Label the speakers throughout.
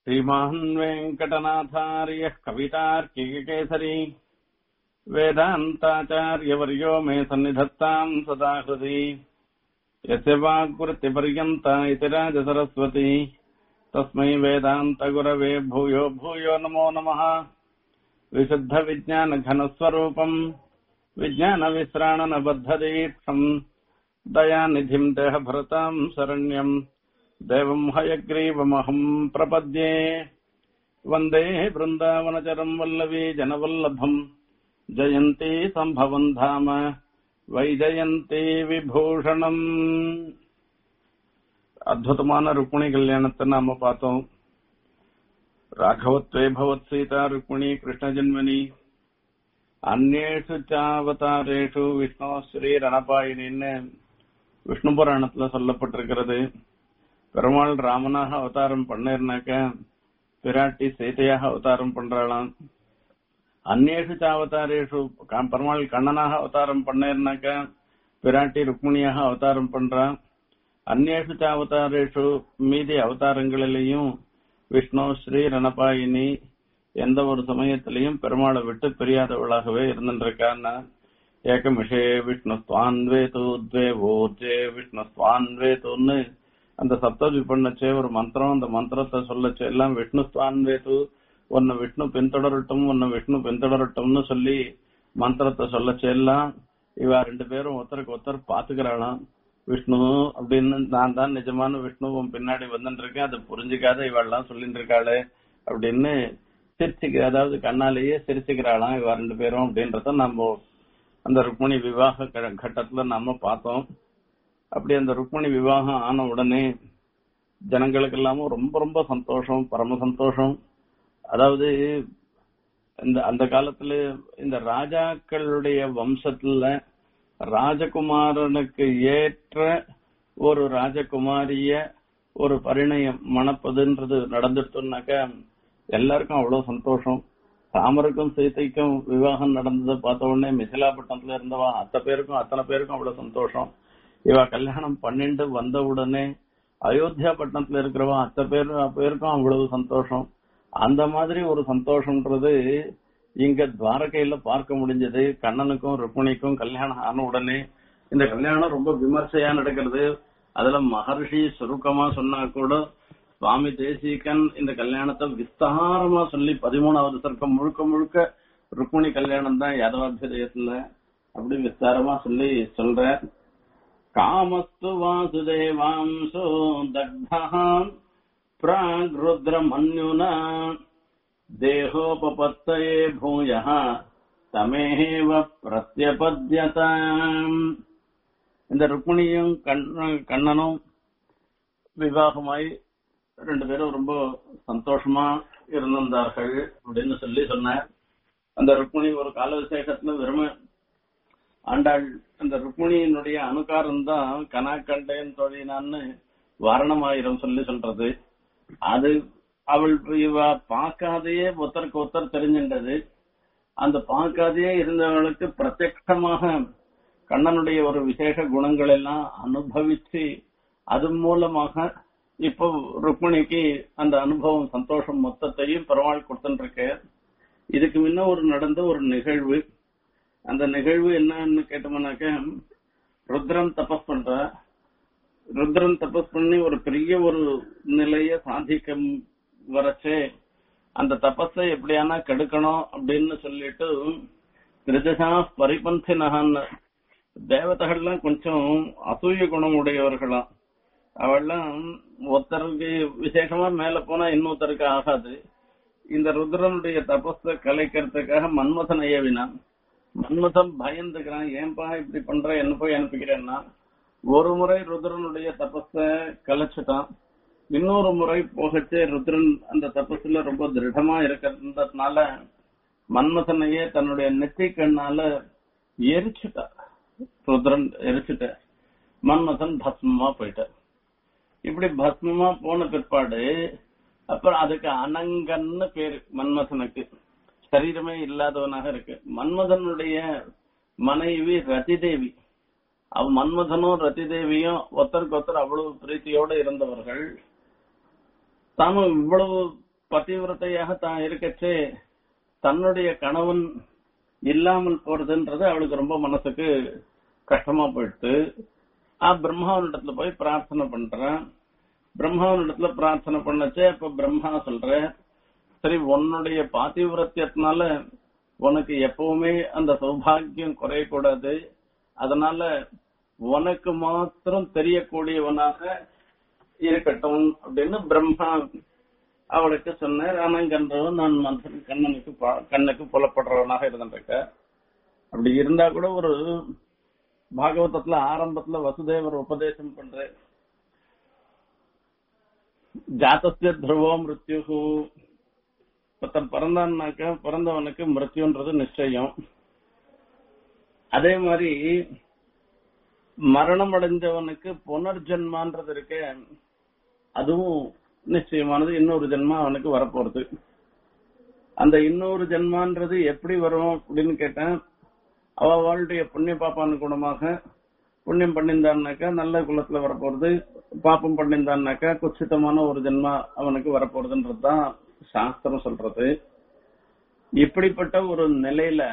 Speaker 1: श्रीमान् वेङ्कटनाथार्यः कवितार्किककेसरी वेदान्ताचार्यवर्यो मे सन्निधत्ताम् सदा हृदि यस्य वाक्वृत्तिपर्यन्ता इति राजसरस्वती तस्मै वेदान्तगुरवे भूयो भूयो नमो नमः विशुद्धविज्ञानघनस्वरूपम् विज्ञानविश्राणनबद्धदीक्षम् दयानिधिम् देहभरताम् शरण्यम् देवम् हयग्रीवमहम् प्रपद्ये वन्दे बृन्दावनचरम् वल्लवी जनवल्लभम् जयन्ती सम्भवम् धाम வைஜயந்தி விபூஷணம் அற்புதமான ருக்மிணி கல்யாணத்தை நாம பார்த்தோம் ராഘவத்வே பவத் சீதா ருக்மிணி கிருஷ்ண ஜன்மனி அந்நேஷு சாவதாரேஷு விஷ்ணு ஸ்ரீ ரணபாயினின்னு விஷ்ணு புராணத்துல சொல்லப்பட்டிருக்கிறது பெருமாள் ராமனாக அவதாரம் பண்ணேர்னாக்க பிராட்டி சீதையாக அவதாரம் பண்றாளாம் அந்நேஷு அவதாரேஷு பெருமாள் கண்ணனாக அவதாரம் பண்ணேர்னாக்க பிராட்டி ருக்மிணியாக அவதாரம் பண்றான் அந்நேஷு அவதாரேஷு மீதி அவதாரங்களிலையும் விஷ்ணு ஸ்ரீ ரணபாயினி எந்த ஒரு சமயத்திலையும் பெருமாளை விட்டு பிரியாதவளாகவே இருந்துருக்கான்னா ஏகமிஷே விஷ்ணு ஸ்வான்வேது துவே ஓஜே விஷ்ணு ஸ்வான்வேதுன்னு அந்த சப்தஜி பண்ணச்சே ஒரு மந்திரம் அந்த மந்திரத்தை சொல்லச்சே எல்லாம் விஷ்ணு ஸ்வான்வேது உன்னை விஷ்ணு பின்தொடரட்டும் உன்னை விஷ்ணு பின்தொடரட்டும்னு சொல்லி மந்திரத்தை சொல்லச்சே எல்லாம் இவ ரெண்டு பேரும் ஒருத்தருக்கு ஒருத்தர் பாத்துக்கிறாளாம் விஷ்ணு அப்படின்னு நான் தான் நிஜமான விஷ்ணு உன் பின்னாடி வந்துட்டு இருக்கேன் அதை புரிஞ்சுக்காத இவெல்லாம் சொல்லிட்டு இருக்காளே அப்படின்னு சிரிச்சுக்க அதாவது கண்ணாலேயே சிரிச்சுக்கிறாளாம் இவ ரெண்டு பேரும் அப்படின்றத நம்ம அந்த ருக்மிணி விவாக கட்டத்துல நம்ம பார்த்தோம் அப்படி அந்த ருக்மிணி விவாகம் ஆன உடனே ஜனங்களுக்கு எல்லாமும் ரொம்ப ரொம்ப சந்தோஷம் பரம சந்தோஷம் அதாவது இந்த அந்த காலத்துல இந்த ராஜாக்களுடைய வம்சத்துல ராஜகுமாரனுக்கு ஏற்ற ஒரு ராஜகுமாரிய ஒரு பரிணயம் மணப்பதுன்றது நடந்துட்டோம்னாக்க எல்லாருக்கும் அவ்வளவு சந்தோஷம் ராமருக்கும் சீதைக்கும் விவாகம் நடந்ததை பார்த்த உடனே மிசிலாப்பட்டினத்துல இருந்தவா அத்தனை பேருக்கும் அத்தனை பேருக்கும் அவ்வளவு சந்தோஷம் இவ கல்யாணம் பண்ணிட்டு வந்த உடனே அயோத்தியா பட்டணத்துல இருக்கிறவா அத்தனை பேர் பேருக்கும் அவ்வளவு சந்தோஷம் அந்த மாதிரி ஒரு சந்தோஷம்ன்றது இங்க துவாரகையில பார்க்க முடிஞ்சது கண்ணனுக்கும் ருக்மிணிக்கும் கல்யாணம் ஆன உடனே இந்த கல்யாணம் ரொம்ப விமர்சையா நடக்கிறது அதுல மகர்ஷி சுருக்கமா சொன்னா கூட சுவாமி தேசிகன் இந்த கல்யாணத்தை விஸ்தாரமா சொல்லி பதிமூணாவது சர்க்கம் முழுக்க முழுக்க ருக்மிணி கல்யாணம் தான் யாதவாபிதயத்துல அப்படி விஸ்தாரமா சொல்லி சொல்ற காமஸ்து வாசுதேவாம்சோ தக்தான் प्राग्रुद्रमन्युना देहोपपत्तये भूयः தமேவ பிரத்யபத்யத இந்த ருக்மிணியும் கண்ணனும் விவாகமாய் ரெண்டு பேரும் ரொம்ப சந்தோஷமா இருந்திருந்தார்கள் அப்படின்னு சொல்லி சொன்னார் அந்த ருக்மிணி ஒரு கால விசேஷத்துல வெறுமை ஆண்டாள் அந்த ருக்மிணியினுடைய அனுகாரம் தான் கனாக்கண்டேன் தொழினான்னு வாரணமாயிரம் சொல்லி சொல்றது அது அவள் இவ பார்க்காதையே ஒருத்தருக்கு ஒருத்தர் தெரிஞ்சின்றது அந்த பார்க்காதையே இருந்தவளுக்கு பிரத்யட்சமாக கண்ணனுடைய ஒரு விசேஷ குணங்கள் எல்லாம் அனுபவிச்சு அது மூலமாக இப்போ ருக்மிணிக்கு அந்த அனுபவம் சந்தோஷம் மொத்தத்தையும் பெருமாள் கொடுத்துருக்கு இதுக்கு முன்ன ஒரு நடந்த ஒரு நிகழ்வு அந்த நிகழ்வு என்னன்னு கேட்டோம்னாக்க ருத்ரன் தபஸ் பண்ற ருத்ரன் தபஸ் பண்ணி ஒரு பெரிய ஒரு நிலைய சாதிக்க வரச்சே அந்த தபஸை எப்படியானா கெடுக்கணும் அப்படின்னு சொல்லிட்டு திருஜசா பரிபந்தினகான்னு தேவதைகள்லாம் கொஞ்சம் அசூய குணம் உடையவர்களாம் அவள்லாம் ஒருத்தருக்கு விசேஷமா மேல போனா இன்னொருத்தருக்கு ஆகாது இந்த ருத்ரனுடைய தபஸை கலைக்கிறதுக்காக மன்மதன் ஏவினான் மன்மதன் பயந்துக்கிறான் ஏன்பா இப்படி பண்ற என்ன போய் அனுப்பிக்கிறேன்னா ஒரு முறை ருத்ரனுடைய தபஸ கலைச்சிட்டான் இன்னொரு முறை போகச்சே ருத்ரன் அந்த தபஸ்ல ரொம்ப திருடமா இருக்கிறதுனால மன்மதனையே தன்னுடைய நெத்தி கண்ணால எரிச்சுட்டா ருத்ரன் எரிச்சுட்ட மன்மதன் பஸ்மமா போயிட்ட இப்படி பஸ்மமா போன பிற்பாடு அப்புறம் அதுக்கு அனங்கன்னு பேரு மன்மதனுக்கு சரீரமே இல்லாதவனாக இருக்கு மன்மதனுடைய மனைவி ரதிதேவி அவ மன்மதனும் ரதி தேவியும் ஒருத்தருக்கு ஒருத்தர் அவ்வளவு பிரீத்தியோட இருந்தவர்கள் தானும் இவ்வளவு பதிவிரத்தையாக தான் இருக்கச்சே தன்னுடைய கணவன் இல்லாமல் போறதுன்றது அவளுக்கு ரொம்ப மனசுக்கு கஷ்டமா போயிடுத்து ஆ பிரம்மாவனிடத்துல போய் பிரார்த்தனை பண்றேன் பிரம்மாவனிடத்துல பிரார்த்தனை பண்ணச்சே அப்ப பிரம்மா சொல்ற சரி உன்னுடைய பாதிவிரத்தியத்தினால உனக்கு எப்பவுமே அந்த சௌபாகியம் குறையக்கூடாது அதனால உனக்கு மாத்திரம் தெரியக்கூடியவனாக இருக்கட்டும் அப்படின்னு பிரம்மா அவளுக்கு சொன்னார் ஆனங்கன்றவன் நான் மனுஷன் கண்ணனுக்கு பா- கண்ணுக்கு புலப்படுறவனாக இருந்திருக்க அப்படி இருந்தா கூட ஒரு பாகவதத்துல ஆரம்பத்துல வசுதேவர் உபதேசம் பண்ற ஜாத்தஸ்ய துருவோ மிருத்யுகு ஒருத்தன் பிறந்தான்னாக்க பிறந்தவனுக்கு மிருத்யுன்றது நிச்சயம் அதே மாதிரி மரணம் அடைஞ்சவனுக்கு புனர்ஜென்மான்றது இருக்க அதுவும் நிச்சயமானது இன்னொரு ஜென்மா அவனுக்கு வரப்போறது அந்த இன்னொரு ஜென்மான்றது எப்படி வரும் அப்படின்னு கேட்டேன் அவ அவளுடைய புண்ணிய பாப்பான் குணமாக புண்ணியம் பண்ணியிருந்தான்னாக்கா நல்ல குலத்துல வரப்போறது பாப்பம் பண்ணியிருந்தான்னாக்கா குச்சித்தமான ஒரு ஜென்மா அவனுக்கு வரப்போறதுன்றதுதான் சாஸ்திரம் சொல்றது இப்படிப்பட்ட ஒரு நிலையில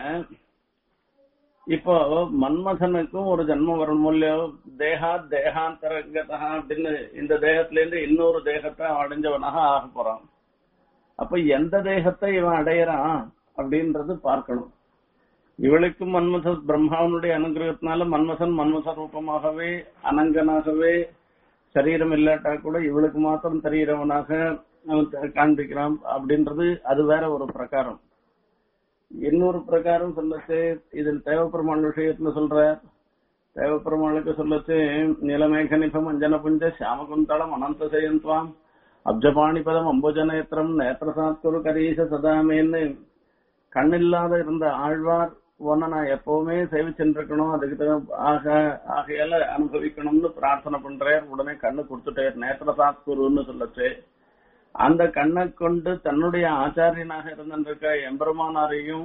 Speaker 1: இப்போ மன்மதனுக்கும் ஒரு ஜென்மம் வரணும் இல்லையோ தேகா தேகாந்தரகதா அப்படின்னு இந்த தேகத்துல இருந்து இன்னொரு தேகத்தை அவன் அடைஞ்சவனாக ஆக போறான் அப்ப எந்த தேகத்தை இவன் அடையறான் அப்படின்றது பார்க்கணும் இவளுக்கு மன்மத பிரம்மாவனுடைய அனுகிரகத்தினால மன்மதன் மன்மத ரூபமாகவே அனங்கனாகவே சரீரம் இல்லாட்டா கூட இவளுக்கு மாத்திரம் தெரியறவனாக அவன் காண்பிக்கிறான் அப்படின்றது அது வேற ஒரு பிரகாரம் இன்னொரு பிரகாரம் சொல்லச்சு இதில் தேவப்பெருமாள் விஷயத்துல சொல்ற தேவப்பெருமாளுக்கு சொல்லச்சு நீலமேகனிபம் அஞ்சன புஞ்ச சியாமகுந்தளம் அனந்த செயந்த்வாம் அப்ஜபாணிபதம் அம்புஜநேத்திரம் நேத்திரசாத்குரு கரீச சதாமேன்னு கண்ணில்லாத இருந்த ஆழ்வார் உன்னை நான் எப்பவுமே சேவிச்சுருக்கணும் அதுக்கு தகுந்த- ஆக ஆகையால அனுபவிக்கணும்னு பிரார்த்தனை பண்றேன் உடனே கண்ணு கொடுத்துட்டேன் நேத்திரசாத்குருன்னு சொல்லச்சு அந்த கண்ணை கொண்டு தன்னுடைய ஆச்சாரியனாக இருந்திருக்க எம்பெருமானாரையும்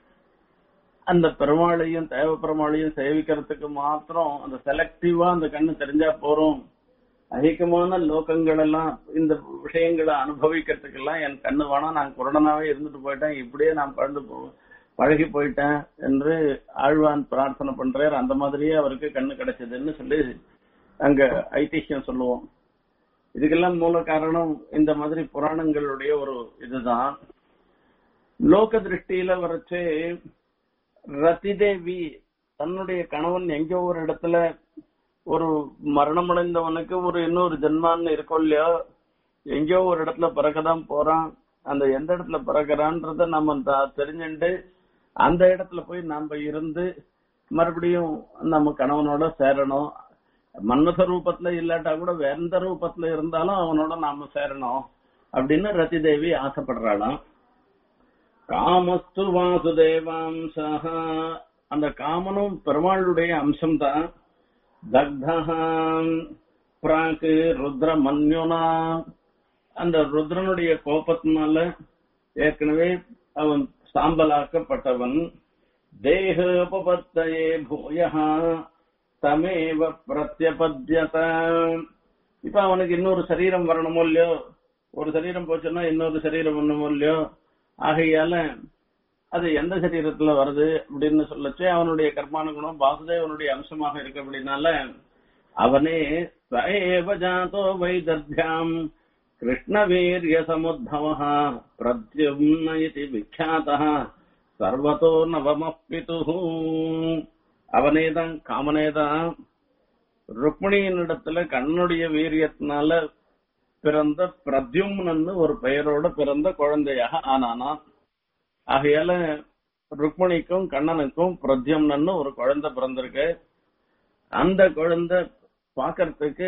Speaker 1: அந்த பெருமாளையும் தேவ பெருமாளையும் சேவிக்கிறதுக்கு மாத்திரம் அந்த செலக்டிவா அந்த கண்ணு தெரிஞ்சா போறோம் அதிகமான லோகங்கள் எல்லாம் இந்த விஷயங்களை அனுபவிக்கிறதுக்கு எல்லாம் என் கண்ணு வேணாம் நான் குருடனாவே இருந்துட்டு போயிட்டேன் இப்படியே நான் பழந்து போ- பழகி போயிட்டேன் என்று ஆழ்வான் பிரார்த்தனை பண்றார் அந்த மாதிரியே அவருக்கு கண்ணு கிடைச்சதுன்னு சொல்லி அங்க ஐதிஹ்யம் சொல்லுவோம் இதுக்கெல்லாம் மூல காரணம் இந்த மாதிரி புராணங்களுடைய ஒரு இதுதான் லோக திருஷ்டியில வரைச்சு ரதிதேவி தன்னுடைய கணவன் எங்கோ ஒரு இடத்துல ஒரு மரணமடைந்தவனுக்கு ஒரு இன்னொரு ஜென்மான்னு இருக்கும் இல்லையோ எங்கேயோ ஒரு இடத்துல பிறக்கதான் போறான் அந்த எந்த இடத்துல பிறக்கிறான்றத நம்ம த- தெரிஞ்சுண்டு அந்த இடத்துல போய் நாம இருந்து மறுபடியும் நம்ம கணவனோட சேரணும் மன்மத ரூபத்துல இல்லாட்டா கூட வேற எந்த ரூபத்துல இருந்தாலும் அவனோட நாம சேரணும் அப்படின்னு ரதி தேவி ஆசைப்படுறாளாம் காமஸ்து வாசுதேவாம்சா அந்த காமனும் பெருமாளுடைய அம்சம்தான் தக்தஹாம் பிராக்கு ருத்ர மன்யுனா அந்த ருத்ரனுடைய கோபத்தினால ஏற்கனவே அவன் சாம்பலாக்கப்பட்டவன் தேக உபபத்தையே பூயா தமேவ பிரத்யபத்யத இப்ப அவனுக்கு இன்னொரு சரீரம் வரணுமோ இல்லையோ ஒரு சரீரம் போச்சுன்னா இன்னொரு சரீரம் வரணுமோ இல்லையோ ஆகையால அது எந்த சரீரத்துல வருது அப்படின்னு சொல்லச்சு அவனுடைய கர்மானுகுணம் வாசுதேவனுடைய அம்சமாக இருக்கு அப்படின்னால அவனே சஏவ ஜாதோ வைதர்பியாம் கிருஷ்ணவீரிய சமுத்தவ பிரத்யும்ன இதி விக்யாதः சர்வதோ நவமப்பிது அவனேதான் காமனேதான் ருக்மிணியினிடத்துல கண்ணுடைய வீரியத்தினால பிறந்த பிரத்யும்னு ஒரு பெயரோட பிறந்த குழந்தையாக ஆனானாம் ஆகையால ருக்மிணிக்கும் கண்ணனுக்கும் பிரத்யும்னு ஒரு குழந்தை பிறந்திருக்கு அந்த குழந்தை பாக்கறதுக்கு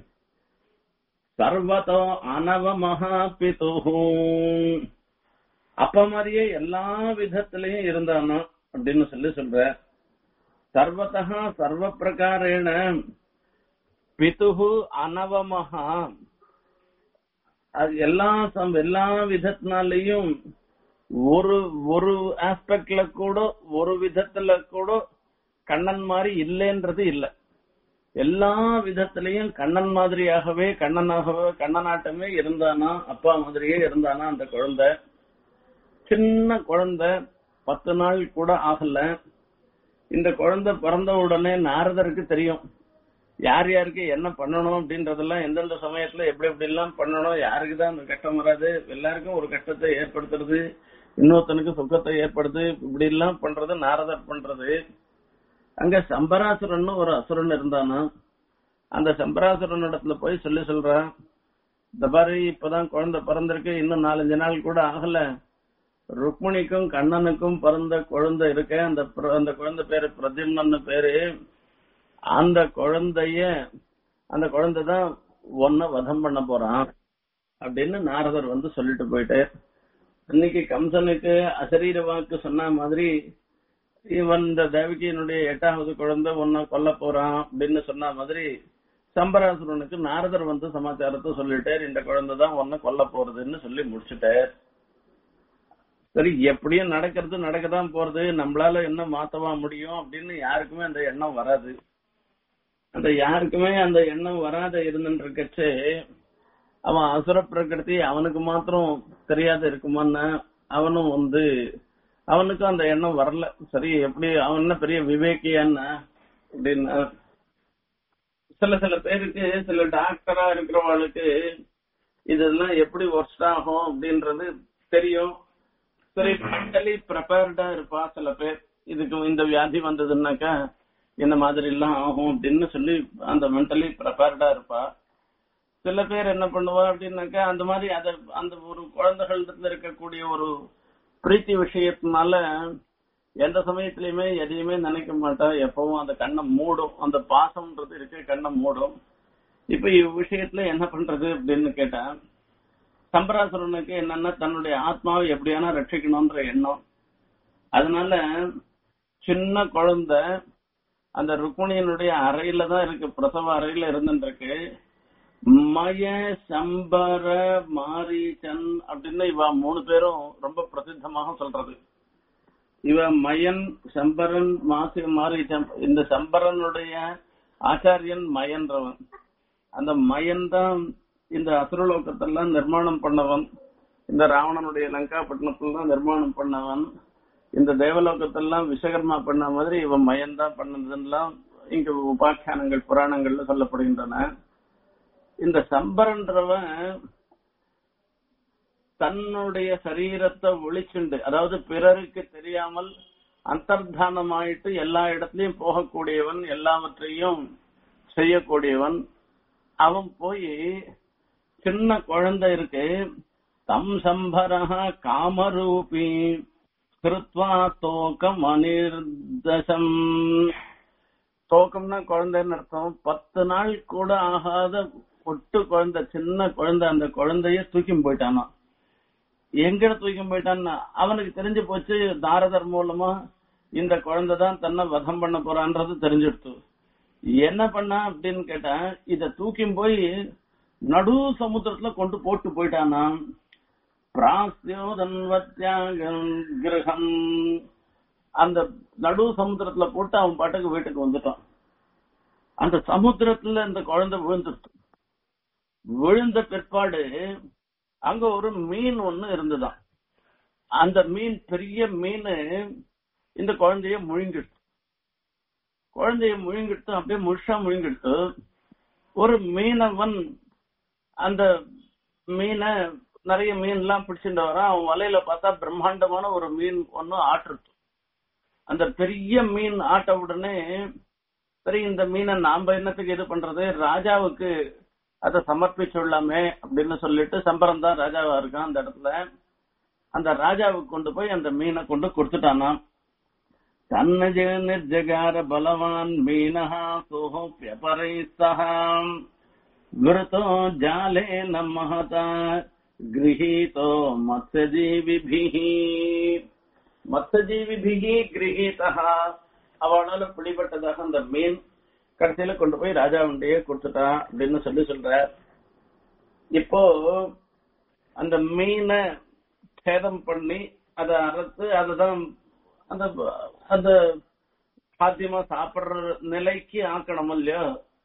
Speaker 1: சர்வதோ அனவமகா பிதுஹும் அப்ப மாதிரியே எல்லா விதத்திலையும் இருந்தானா அப்படின்னு சொல்லி சொல்ற சர்வதா சர்வ பிரகாரேண பிதுஹு அனவமகா அது எல்லா சம்- எல்லா விதத்தினாலையும் ஒரு ஒரு ஆஸ்பெக்ட்ல கூட ஒரு விதத்துல கூட கண்ணன் மாதிரி இல்லைன்றது இல்ல எல்லா விதத்திலையும் கண்ணன் மாதிரியாகவே கண்ணனாகவே கண்ணனாட்டமே இருந்தானா அப்பா மாதிரியே இருந்தானா அந்த குழந்தை சின்ன குழந்தை பத்து நாள் கூட ஆகல இந்த குழந்தை பிறந்த உடனே நாரதருக்கு தெரியும் யார் யாருக்கு என்ன பண்ணணும் அப்படின்றதெல்லாம் எந்தெந்த சமயத்துல எப்படி எப்படி எல்லாம் பண்ணணும் யாருக்கு தான் அந்த கஷ்டம் வராது எல்லாருக்கும் ஒரு கஷ்டத்தை ஏற்படுத்துறது இன்னொருத்தனுக்கு சுகத்தை ஏற்படுத்து இப்படி எல்லாம் பண்றது நாரதர் பண்றது அங்க சம்பராசுரன் ஒரு அசுரன் இருந்தானா அந்த சம்பராசுரன் இடத்துல போய் சொல்லி சொல்றான் இந்த மாதிரி இப்பதான் குழந்தை பிறந்திருக்கு இன்னும் நாலஞ்சு நாள் கூட ஆகல ருக்மிணிக்கும் கண்ணனுக்கும் பிறந்த குழந்தை இருக்க அந்த பிர- அந்த குழந்தை பேரு பிரதிம்னு பேரு அந்த குழந்தைய அந்த குழந்தை தான் ஒன்ன வதம் பண்ண போறான் அப்படின்னு நாரதர் வந்து சொல்லிட்டு போயிட்டு அன்னைக்கு கம்சனுக்கு அசரீர வாக்கு சொன்ன மாதிரி இவன் இந்த தேவகியினுடைய எட்டாவது குழந்தை உன்னை கொல்ல போறான் அப்படின்னு சொன்ன மாதிரி சம்பராசுரனுக்கு நாரதர் வந்து சமாச்சாரத்தை சொல்லிட்டார் இந்த குழந்தை தான் உன்னை கொல்ல போறதுன்னு சொல்லி முடிச்சுட்டார் சரி எப்படியும் நடக்கிறது நடக்கதான் போறது நம்மளால என்ன மாத்தவா முடியும் அப்படின்னு யாருக்குமே அந்த எண்ணம் வராது அந்த யாருக்குமே அந்த எண்ணம் வராத இருந்துட்டு இருக்கச்சு அவன் அசுர பிரகிருதி அவனுக்கு மாத்திரம் தெரியாத இருக்குமான்னு அவனும் வந்து அவனுக்கும் அந்த எண்ணம் வரல சரி எப்படி அவன் என்ன பெரிய விவேக்கியான்னு அப்படின்னா சில சில பேருக்கு சில டாக்டரா இருக்கிறவங்களுக்கு இதெல்லாம் எப்படி ஒர்ஸ்ட் ஆகும் அப்படின்றது தெரியும் சரி மென்டலி ப்ரிப்பேர்டா இருப்பா சில பேர் இதுக்கு இந்த வியாதி வந்ததுன்னாக்கா இந்த மாதிரி எல்லாம் ஆகும் அப்படின்னு சொல்லி அந்த மென்டலி ப்ரிப்பேர்டா இருப்பா சில பேர் என்ன பண்ணுவா அப்படின்னாக்கா அந்த மாதிரி அத அந்த ஒரு குழந்தைகளிடத்துல இருக்கக்கூடிய ஒரு பிரீத்தி விஷயத்தினால எந்த சமயத்திலயுமே எதையுமே நினைக்க மாட்டா எப்பவும் அந்த கண்ணை மூடும் அந்த பாசம்ன்றது இருக்கு கண்ணை மூடும் இப்ப இவ் விஷயத்துல என்ன பண்றது அப்படின்னு கேட்டா சம்பராசுரனுக்கு என்னன்னா தன்னுடைய ஆத்மாவை எப்படியானா ரட்சிக்கணும்ன்ற எண்ணம் அதனால சின்ன குழந்தை அந்த ருக்மிணியனுடைய அறையில தான் இருக்கு பிரசவ அறையில இருந்துட்டு இருக்கு மய சம்பர மாரீச்சன் அப்படின்னு இவ மூணு பேரும் ரொம்ப பிரசித்தமாக சொல்றது இவ மயன் சம்பரன் மாசி மாரீச்சன் இந்த சம்பரனுடைய ஆச்சாரியன் மயன்றவன் அந்த மயன் தான் இந்த அசுரலோகத்தெல்லாம் நிர்மாணம் பண்ணவன் இந்த ராவணனுடைய லங்காபட்டினத்துல தான் நிர்மாணம் பண்ணவன் இந்த தேவலோகத்தெல்லாம் விஸ்வகர்மா பண்ண மாதிரி இவன் மயன் தான் பண்ணதுலாம் இங்க உபாக்கியானங்கள் புராணங்கள்ல சொல்லப்படுகின்றன இந்த சம்பரன்றவன் தன்னுடைய சரீரத்தை ஒளிச்சுண்டு அதாவது பிறருக்கு தெரியாமல் அந்தர்தானமாயிட்டு எல்லா இடத்துலயும் போகக்கூடியவன் எல்லாவற்றையும் செய்யக்கூடியவன் அவன் போய் சின்ன குழந்தை இருக்கு தம் சம்பரஹ காமரூபி கிருத்வா தோகம் அனிர்தசம் தோக்கம்னா குழந்தைன்னு அர்த்தம் பத்து நாள் கூட ஆகாத ஒட்டு குழந்தை சின்ன குழந்தை அந்த குழந்தைய தூக்கி போயிட்டானா எங்க தூக்கி போயிட்டான்னா அவனுக்கு தெரிஞ்சு போச்சு தாரதர் மூலமா இந்த குழந்தை தான் தன்னை வதம் பண்ண போறான்றது தெரிஞ்சிடுத்து என்ன பண்ணா அப்படின்னு கேட்டா இத தூக்கி போய் நடு சமுத்திரத்துல கொண்டு போட்டு போயிட்டானா பிராஸ்தியோதன்வத்யாகம் கிரகம் அந்த நடு சமுத்திரத்துல போட்டு அவன் பாட்டுக்கு வீட்டுக்கு வந்துட்டான் அந்த சமுத்திரத்துல இந்த குழந்தை விழுந்துருச்சு விழுந்த பிற்பாடு அங்க ஒரு மீன் ஒண்ணு இருந்துதான் அந்த மீன் பெரிய மீன் இந்த குழந்தைய முழுங்கிடுச்சு குழந்தைய முழுங்கிடுத்து அப்படியே முழுசா முழுங்கிடுத்து ஒரு மீனவன் அந்த மீனை நிறைய மீன் எல்லாம் பிடிச்சிட்டு வரான் அவன் வலையில பார்த்தா பிரம்மாண்டமான ஒரு மீன் ஒண்ணு ஆட்டுறது அந்த பெரிய மீன் ஆட்ட உடனே சரி இந்த மீனை நாம என்னத்துக்கு இது பண்றது ராஜாவுக்கு அதை சமர்ப்பிச்சுள்ளாமே அப்படின்னு சொல்லிட்டு சம்பரம் தான் ராஜாவா இருக்கான் அந்த இடத்துல அந்த ராஜாவுக்கு கொண்டு போய் அந்த மீனை கொண்டு கொடுத்துட்டானா தன்னஜ நிர்ஜகார பலவான் மீனஹா சோஹோப்பியபரை சகாம் விருத்தோ ஜாலே நம்மஹதா கிரகீதோ மத்ஸ்யஜீவிபிஹி மத்ஸ்யஜீவிபிஹி கிரகீதா அவனால பிடிபட்டதாக அந்த மீன் கடைசியில கொண்டு போய் ராஜாவுண்டையே கொடுத்துட்டான் அப்படின்னு சொல்லி சொல்ற இப்போ அந்த மீனை சேதம் பண்ணி அதை அறுத்து அதுதான் அந்த அந்த சாத்தியமா சாப்பிடுற நிலைக்கு ஆக்கணும் இல்லையோ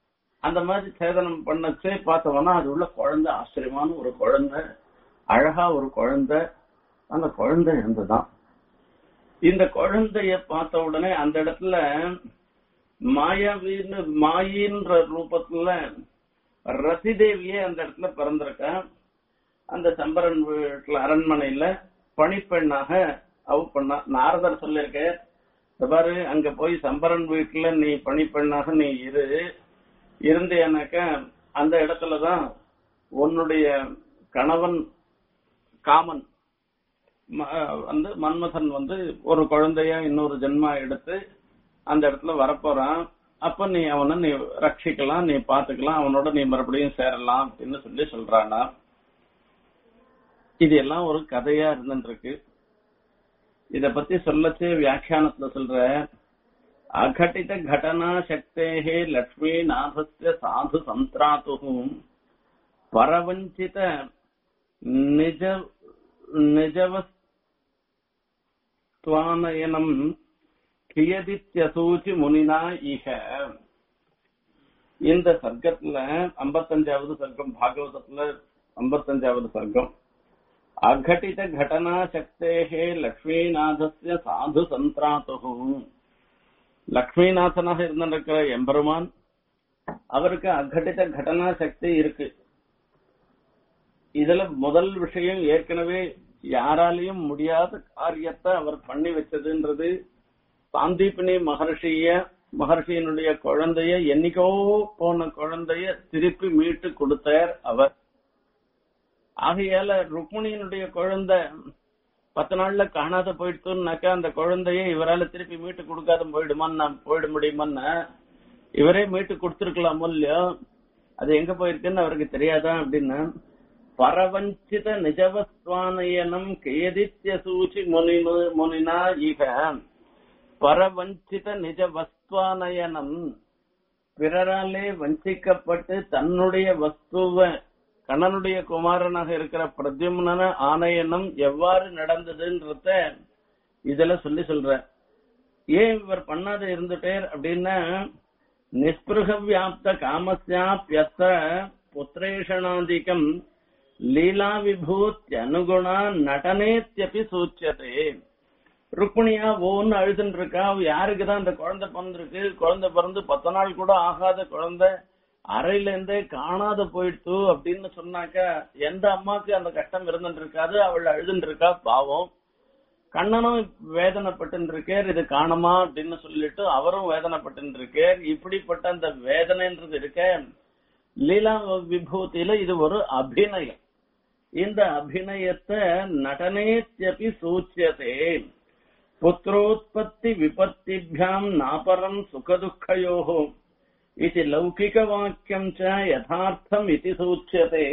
Speaker 1: அந்த மாதிரி சேதனம் பண்ணச்சே பார்த்தவனா அது உள்ள குழந்தை ஆச்சரியமான ஒரு குழந்தை அழகா ஒரு குழந்தை அந்த குழந்தை இருந்துதான் இந்த குழந்தைய பார்த்த உடனே அந்த இடத்துல மாயாவின்னு மாயின்ற ரூபத்துல ரசிதேவியே அந்த இடத்துல பிறந்திருக்கா அந்த சம்பரன் வீட்டுல அரண்மனையில பணிப்பெண்ணாக அவ பண்ணா நாரதர் சொல்லியிருக்க இந்த பாரு அங்க போய் சம்பரன் வீட்டுல நீ பணிப்பெண்ணாக நீ இரு இருந்தேனாக்க அந்த இடத்துலதான் உன்னுடைய கணவன் காமன் ம- வந்து மன்மதன் வந்து ஒரு குழந்தைய இன்னொரு ஜென்மா எடுத்து அந்த இடத்துல வரப்போறான் அப்ப நீ அவனை நீ ரட்சிக்கலாம் நீ பாத்துக்கலாம் அவனோட நீ மறுபடியும் சேரலாம் அப்படின்னு சொல்லி சொல்றானா இது எல்லாம் ஒரு கதையா இருந்துருக்கு இத பத்தி சொல்லச்சே வியாக்கியானத்துல சொல்ற அகட்டித கடனா சக்தேகே லக்ஷ்மி நாதஸ்ய சாது சந்திராத்துகும் பரவஞ்சித நிஜ நிஜவஸ்துவானயனம் கியதித்யசூச்சி முனினா இக இந்த சர்க்கத்துல ஐம்பத்தஞ்சாவது சர்க்கம் பாகவதத்துல ஐம்பத்தஞ்சாவது சர்க்கம் அகட்டித கடனா சக்தேகே லக்ஷ்மிநாதஸ்ய சாது சந்திராத்துகும் லக்ஷ்மிநாதனாக இருந்திருக்கிற எம்பெருமான் அவருக்கு அகட்டித கடனா சக்தி இருக்கு இதுல முதல் விஷயம் ஏற்கனவே யாராலையும் முடியாத காரியத்தை அவர் பண்ணி வச்சதுன்றது சாந்தீபினி மகர்ஷிய மகர்ஷியினுடைய குழந்தைய என்னைக்கோ போன குழந்தைய திருப்பி மீட்டு கொடுத்தார் அவர் ஆகையால ருக்மிணியினுடைய குழந்தை பத்து நாள்ல காணாத போயிடுச்சுன்னாக்கா அந்த குழந்தைய இவரால திருப்பி மீட்டு கொடுக்காத போயிடுமான்னு போயிட முடியுமான்னு இவரே மீட்டு கொடுத்திருக்கலாமோ இல்லையோ அது எங்க போயிருக்குன்னு அவருக்கு தெரியாதா அப்படின்னு பரவஞ்சித நிஜவஸ்வானயனம் கேதித்ய சூச்சி முனி முனினா இக பரவஞ்சித நிஜ வஸ்துவானயனம் பிறராலே வஞ்சிக்கப்பட்டு தன்னுடைய வஸ்துவ கண்ணனுடைய குமாரனாக இருக்கிற பிரத்யும்ன ஆனயனம் எவ்வாறு நடந்ததுன்றத இதுல சொல்லி சொல்ற ஏன் இவர் பண்ணாத இருந்துட்டேர் அப்படின்னா நிஸ்பிருக வியாப்த காமஸ்யாப்யத்த புத்திரேஷணாதிக்கம் லீலா விபூத்தி அனுகுணா நடனேத்தியபி சூச்சியதே ருக்மிணியா ஓன்னு அழுதுன்னு இருக்கா அவ யாருக்குதான் இந்த குழந்தை பிறந்திருக்கு குழந்தை பிறந்து பத்து நாள் கூட ஆகாத குழந்தை அறையில இருந்தே காணாத போயிடுத்து அப்படின்னு சொன்னாக்கா எந்த அம்மாக்கு அந்த கஷ்டம் இருந்துட்டு இருக்காது அவள் அழுதுன்னு இருக்கா பாவம் கண்ணனும் வேதனைப்பட்டு இருக்கார் இது காணுமா அப்படின்னு சொல்லிட்டு அவரும் வேதனைப்பட்டு இருக்கார் இப்படிப்பட்ட அந்த வேதனைன்றது இருக்க லீலா விபூதியில இது ஒரு அபிநயம் இந்த அபிநயத்தை நடனேத்யபி சூச்சியதே புத்திரோத்பத்தி விபத்திभ्याम् நாபரம் சுகதுக்கயோः இது லௌகிகவாக்கியம் ச யதார்த்தம் இது சூச்சியதே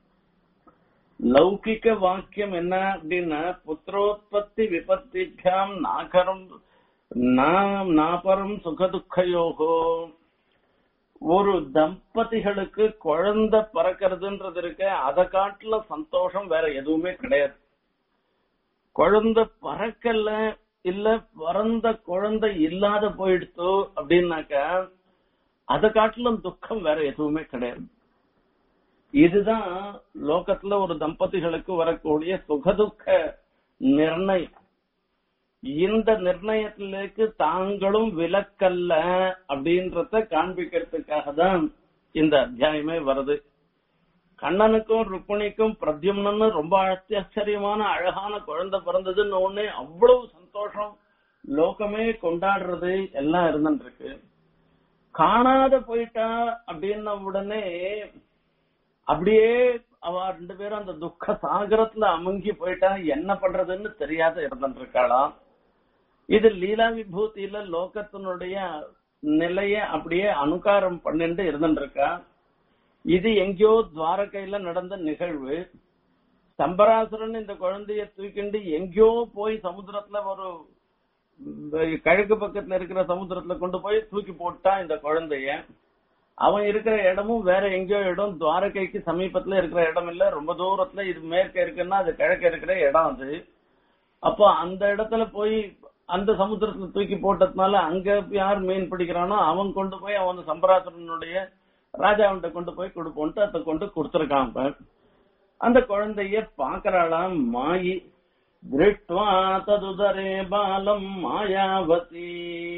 Speaker 1: லௌகிக வாக்கியம் என்ன அப்படின்னா புத்திரோத்பத்தி விபத்திभ्याम् நாகரம் நா- நாபரம் சுகதுக்கயோகோ ஒரு தம்பதிகளுக்கு குழந்தை பிறக்கிறதுன்றது இருக்க அதை காட்டுல சந்தோஷம் வேற எதுவுமே கிடையாது குழந்தை பறக்கல இல்ல பிறந்த குழந்தை இல்லாத போயிடுத்து அப்படின்னாக்கா அதை காட்டிலும் துக்கம் வேற எதுவுமே கிடையாது இதுதான் லோகத்துல ஒரு தம்பதிகளுக்கு வரக்கூடிய சுகதுக்க நிர்ணயம் இந்த நிர்ணயத்திലേക്ക് தாங்களும் விலக்கல்ல அப்படின்றத காண்பிக்கிறதுக்காக தான் இந்த அத்தியாயமே வருது கண்ணனுக்கும் ருக்மிணிக்கும் பிரத்யும்னு ரொம்ப ஆச்சரியமான அழகான குழந்தை பிறந்ததுன்னு ஒண்ணு அவ்வளவு சந்தோஷம் லோகமே கொண்டாடுறது எல்லாம் இருந்துருக்கு காணாத போயிட்டா அப்படின்ன உடனே அப்படியே அவ ரெண்டு பேரும் அந்த துக்க சாகரத்துல அமுங்கி போயிட்டா என்ன பண்றதுன்னு தெரியாத இருந்துட்டு இருக்காளாம் இது லீலா விபூதியில லோகத்தினுடைய நிலைய அப்படியே அனுகாரம் பண்ணிட்டு இருந்துட்டு இருக்கா இது எங்கேயோ துவாரகையில நடந்த நிகழ்வு சம்பராசுரன் இந்த குழந்தைய தூக்கிண்டு எங்கேயோ போய் சமுத்திரத்துல ஒரு உம், கிழக்கு பக்கத்துல இருக்கிற சமுத்திரத்துல கொண்டு போய் தூக்கி போட்டான் இந்த குழந்தைய அவன் இருக்கிற இடமும் வேற எங்கேயோ இடம் துவாரகைக்கு சமீபத்துல இருக்கிற இடம் இல்ல ரொம்ப தூரத்துல இது மேற்க இருக்குன்னா அது கிழக்க இருக்கிற இடம் அது அப்போ அந்த இடத்துல போய் அந்த சமுத்திரத்துல தூக்கி போட்டதுனால அங்க யார் மீன் பிடிக்கிறானோ அவன் கொண்டு போய் அவன் சம்பராசுரனுடைய ராஜாவிட்ட கொண்டு போய் கொடுப்போன்ட்டு அதை கொண்டு கொடுத்துருக்கான் இப்ப. அந்த குழந்தைய பாக்குறாளாம் மாயி திருஷ்டுவா ததுதரே பாலம் மாயாவதி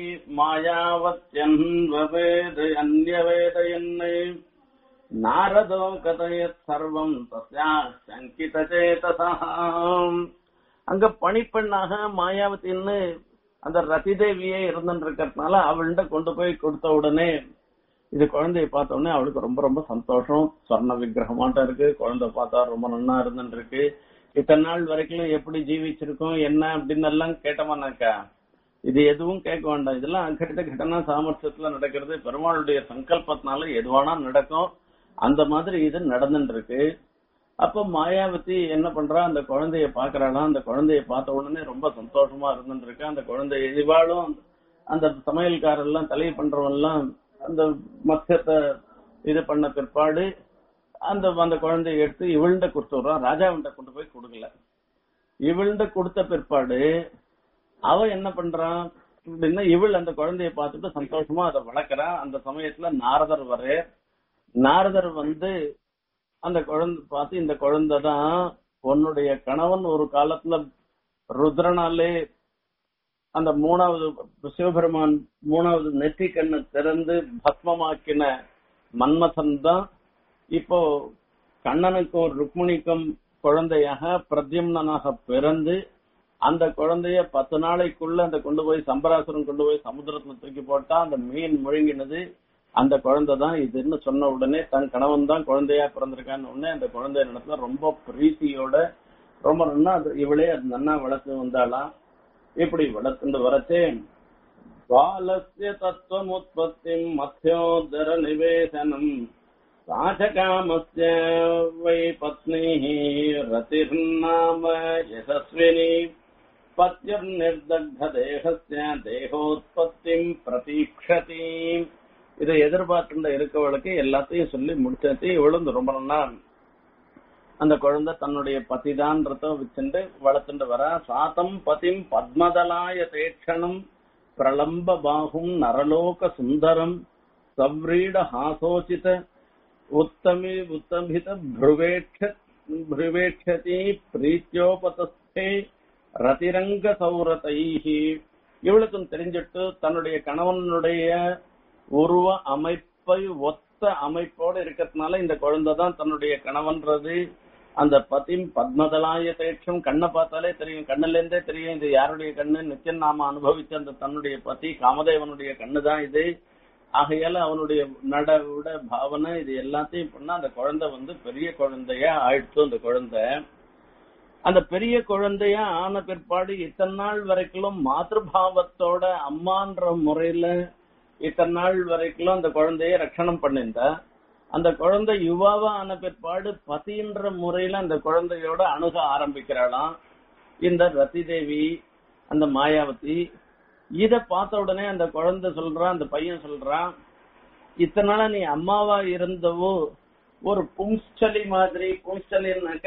Speaker 1: மாயாவத்யன்வேத அந்யவேத என்னை நாரதோ கதையத் சர்வம் தஸ்யா சங்கித சேதசாம் அங்க பணிப்பெண்ணாக மாயாவதின்னு அந்த ரதி தேவியே இருந்துட்டு இருக்கிறதுனால அவள்கிட்ட கொண்டு போய் கொடுத்த உடனே இது குழந்தைய பார்த்த உடனே அவளுக்கு ரொம்ப ரொம்ப சந்தோஷம் சொர்ண விக்கிரகமாட்டம் இருக்கு குழந்தை பார்த்தா ரொம்ப நன்னா இருந்துட்டு இருக்கு இத்தனை நாள் வரைக்கும் எப்படி ஜீவிச்சிருக்கோம் என்ன அப்படின்னு எல்லாம் கேட்டோமானாக்கா இது எதுவும் கேட்க வேண்டாம் இதெல்லாம் அங்கட்ட கிட்டனா சாமர்த்தியத்துல நடக்கிறது பெருமாளுடைய சங்கல்பத்தினால எதுவானா நடக்கும் அந்த மாதிரி இது நடந்துட்டு இருக்கு அப்ப மாயாவதி என்ன பண்றா அந்த குழந்தைய பாக்குறாளாம் அந்த குழந்தைய பார்த்த உடனே ரொம்ப சந்தோஷமா இருந்துட்டு இருக்கு அந்த குழந்தைய இவாளும் அந்த சமையல்காரர் எல்லாம் தலையை பண்றவன் எல்லாம் அந்த மத்தியத்தை இது பண்ண பிற்பாடு அந்த அந்த குழந்தைய எடுத்து இவள்கிட்ட கொடுத்துடுறான் ராஜாவிட்ட கொண்டு போய் கொடுக்கல இவள்கிட்ட கொடுத்த பிற்பாடு அவ என்ன பண்றான் அப்படின்னா இவள் அந்த குழந்தைய பார்த்துட்டு சந்தோஷமா அதை வளர்க்கறான் அந்த சமயத்துல நாரதர் வர நாரதர் வந்து அந்த குழந்தை பார்த்து இந்த குழந்தை தான் உன்னுடைய கணவன் ஒரு காலத்துல ருத்ரனாலே அந்த மூணாவது சிவபெருமான் மூணாவது நெற்றி கண்ணை திறந்து பஸ்மமாக்கின மன்மதன் தான் இப்போ கண்ணனுக்கும் ருக்மிணிக்கும் குழந்தையாக பிரத்யும்னனாக பிறந்து அந்த குழந்தைய பத்து நாளைக்குள்ள அந்த கொண்டு போய் சம்பராசுரன் கொண்டு போய் சமுத்திரத்துல தூக்கி போட்டா அந்த மீன் முழுங்கினது அந்த குழந்தை தான் இதுன்னு சொன்ன உடனே தன் கணவன் தான் குழந்தையா பிறந்திருக்கான்னு உடனே அந்த குழந்தை இடத்துல ரொம்ப பிரீத்தியோட ரொம்ப நன்னா அது இவளே அது நன்னா வளர்த்து வந்தாளாம் இப்படி வளர்த்துட்டு வரச்சே பாலஸ்ய தத்துவமுத்பத்தி மத்தியோதர நிவேசனம் ராஜகாமஸ்ய வை பத்னி ரதிர்நாம யசஸ்வினி பத்யர்நிர்தக்த தேகஸ்ய தேகோத்பத்திம் பிரதீக்ஷதி இதை எதிர்பார்த்துட்டு இருக்கவளுக்கு எல்லாத்தையும் சொல்லி முடிச்சாச்சு இவளும் ரொம்ப நல்லா அந்த குழந்தை தன்னுடைய பதிதான்றத வச்சுட்டு வளர்த்துட்டு வர சாத்தம் பதிம் பத்மதலாய தேட்சணம் பிரலம்ப பாகும் நரலோக சுந்தரம் சவ்ரீட ஹாசோசித உத்தமி உத்தமித புருவேட்ச புருவேட்சதி பிரீத்தியோபதஸ்தே ரதிரங்க சௌரதைஹி இவளுக்கும் தெரிஞ்சிட்டு தன்னுடைய கணவனுடைய உருவ அமைப்பை ஒத்த அமைப்போட இருக்கிறதுனால இந்த குழந்தை தான் தன்னுடைய கணவன்றது அந்த பதிம் பத்மதலாய தேட்சம் கண்ணை பார்த்தாலே தெரியும் கண்ணுல இருந்தே தெரியும் இது யாருடைய கண்ணு நிச்சயம் நாம அனுபவிச்ச அந்த தன்னுடைய பதி காமதேவனுடைய கண்ணு தான் இது ஆகையால அவனுடைய நட உட பாவனை இது எல்லாத்தையும் பண்ணா அந்த குழந்தை வந்து பெரிய குழந்தையா ஆயிடுச்சு அந்த குழந்தை அந்த பெரிய குழந்தையா ஆன பிற்பாடு இத்தனை நாள் வரைக்கும் மாதபாவத்தோட அம்மான்ற முறையில இத்தனை நாள் வரைக்கும் அந்த குழந்தைய ரட்சணம் பண்ணிருந்தா அந்த குழந்தை யுவாவா ஆன பிற்பாடு பதின்ற முறையில அந்த குழந்தையோட அணுக ஆரம்பிக்கிறாளாம் இந்த ரதி தேவி அந்த மாயாவதி இத பார்த்த உடனே அந்த குழந்தை சொல்றான் அந்த பையன் சொல்றான் இத்தனை நாளா நீ அம்மாவா இருந்தவோ ஒரு பும்ஸ்டலி மாதிரி பும்ஸ்டலின்னாக்க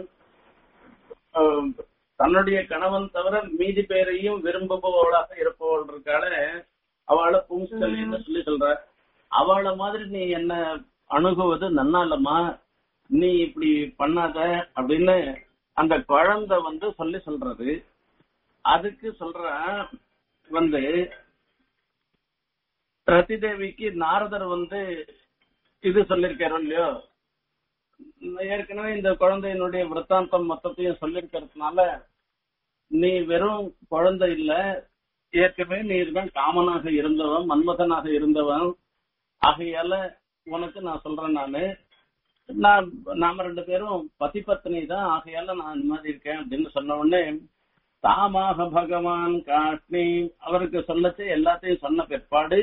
Speaker 1: ஆஹ், தன்னுடைய கணவன் தவிர மீதி பேரையும் விரும்புபவளாக இருப்பவள் இருக்காள அவளை பும்ஸ்டலின்னு சொல்லி சொல்ற அவளை மாதிரி நீ என்ன அணுகுவது நன்னா இல்லம்மா நீ இப்படி பண்ணாத அப்படின்னு அந்த குழந்தை வந்து சொல்லி சொல்றது அதுக்கு சொல்ற வந்து ரதிதேவிக்கு நாரதர் வந்து இது சொல்லிருக்காரோ இல்லையோ ஏற்கனவே இந்த குழந்தையினுடைய விற்த்தாந்தம் மொத்தத்தையும் சொல்லிருக்கிறதுனால நீ வெறும் குழந்தை இல்ல ஏற்கனவே நீ தான் காமனாக இருந்தவன் மன்மதனாக இருந்தவன் ஆகையால உனக்கு நான் சொல்றேன் நானு நான் நாம ரெண்டு பேரும் பதி பத்னி தான் ஆகையால நான் இந்த மாதிரி இருக்கேன் அப்படின்னு சொன்ன உடனே தாமாக பகவான் காஷ்மி அவருக்கு சொல்லச்சு எல்லாத்தையும் சொன்ன பிற்பாடு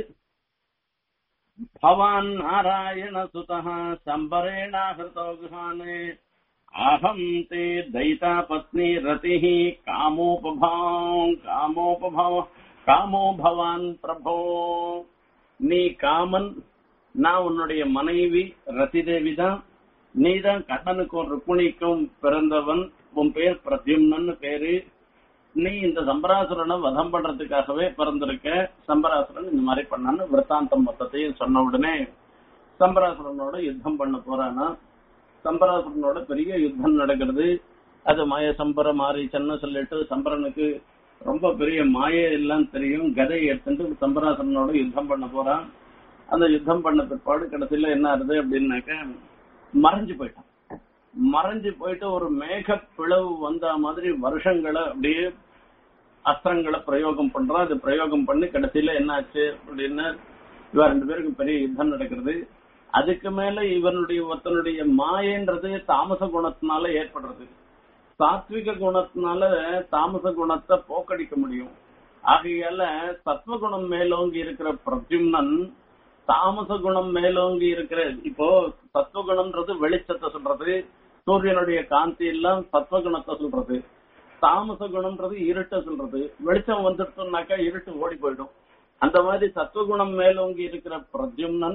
Speaker 1: பவான் நாராயண சுதः சம்பரேணாஹிருதோ குஹானே அகம் தே தைதா பத்னி ரதிः காமோபபாவம் காமோபபாவ காமோ பவான் பிரபோ நீ காமன் நான் உன்னுடைய மனைவி ரதிதேவி தான் நீ தான் கண்ணனுக்கும் ருக்மிணிக்கும் பிறந்தவன் உன் பேர் பிரத்யும்னு பேரு நீ இந்த சம்பராசுரனை வதம் பண்றதுக்காகவே பிறந்திருக்க சம்பராசுரன் இந்த மாதிரி பண்ணான்னு விற்த்தாந்தம் மொத்தத்தையும் சொன்ன உடனே
Speaker 2: சம்பராசுரனோட யுத்தம் பண்ண போறானா சம்பராசுரனோட பெரிய யுத்தம் நடக்கிறது அது மாய சம்பர மாரீச்சன்னு சொல்லிட்டு சம்பரனுக்கு ரொம்ப பெரிய மாய எல்லாம் தெரியும் கதை எடுத்துட்டு சம்பராசுரனோட யுத்தம் பண்ண போறான் அந்த யுத்தம் பண்ண பிற்பாடு கடைசியில என்ன ஆகுது அப்படின்னாக்க மறைஞ்சு போயிட்டான் மறைஞ்சு போயிட்டு ஒரு மேக பிளவு வந்த மாதிரி வருஷங்களை அப்படியே அஸ்திரங்களை பிரயோகம் பண்றான் அது பிரயோகம் பண்ணி கடைசியில என்ன ஆச்சு அப்படின்னு இவ ரெண்டு பேருக்கும் பெரிய யுத்தம் நடக்கிறது அதுக்கு மேல இவனுடைய ஒருத்தனுடைய மாயன்றது தாமச குணத்தினால ஏற்படுறது சாத்விக குணத்தினால தாமச குணத்தை போக்கடிக்க முடியும் ஆகையால சத்வகுணம் மேலோங்கி இருக்கிற பிரத்யும்னன் தாமச குணம் மேலோங்கி இருக்கிற இப்போ சத்வகுணம்ன்றது வெளிச்சத்தை சொல்றது சூரியனுடைய காந்தி எல்லாம் சத்வகுணத்தை சொல்றது தாமச குணம்ன்றது இருட்ட சொல்றது வெளிச்சம் வந்துட்டோம்னாக்கா இருட்டு ஓடி போயிடும் அந்த மாதிரி சத்வகுணம் மேலோங்கி இருக்கிற பிரத்யும்னன்